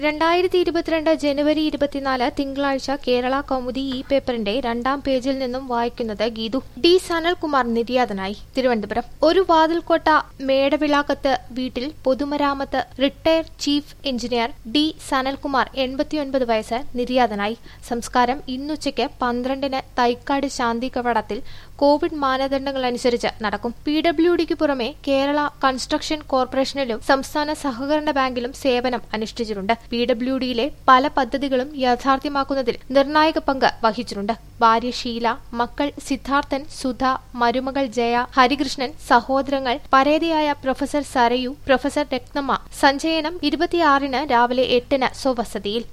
രണ്ടായിരത്തി ഇരുപത്തിരണ്ട് ജനുവരി ഇരുപത്തിനാല് തിങ്കളാഴ്ച കേരള കൗമുദി ഈ പേപ്പറിന്റെ രണ്ടാം പേജിൽ നിന്നും വായിക്കുന്നത് ഗീതു ഡി സനൽകുമാർ നിര്യാതനായി തിരുവനന്തപുരം ഒരു വാതിൽക്കോട്ട മേടവിളാക്കത്ത് വീട്ടിൽ പൊതുമരാമത്ത് retire chief engineer D Sanalkumar എൺപത്തിയൊൻപത് വയസ്സ് നിര്യാതനായി സംസ്കാരം ഇന്നുച്ചയ്ക്ക് പന്ത്രണ്ടിന് തൈക്കാട് ശാന്തി കവാടത്തിൽ കോവിഡ് മാനദണ്ഡങ്ങൾ അനുസരിച്ച് നടക്കും പി ഡബ്ല്യു ഡിക്ക് പുറമെ കേരള കൺസ്ട്രക്ഷൻ കോർപ്പറേഷനിലും സംസ്ഥാന സഹകരണ ബാങ്കിലും സേവനം അനുഷ്ഠിച്ചിട്ടുണ്ട് പി ഡബ്ല്യു ഡിയിലെ പല പദ്ധതികളും യാഥാർത്ഥ്യമാക്കുന്നതിൽ നിർണായക പങ്ക് വഹിച്ചിട്ടുണ്ട് ഭാര്യ ഷീല മക്കൾ സിദ്ധാർത്ഥൻ സുധ മരുമകൾ ജയ ഹരികൃഷ്ണൻ സഹോദരങ്ങൾ പരേതയായ പ്രൊഫസർ സരയു പ്രൊഫസർ രത്നമ്മ സഞ്ചയനം ഇരുപത്തിയാറിന് രാവിലെ എട്ടിന് സ്വവസതിയിൽ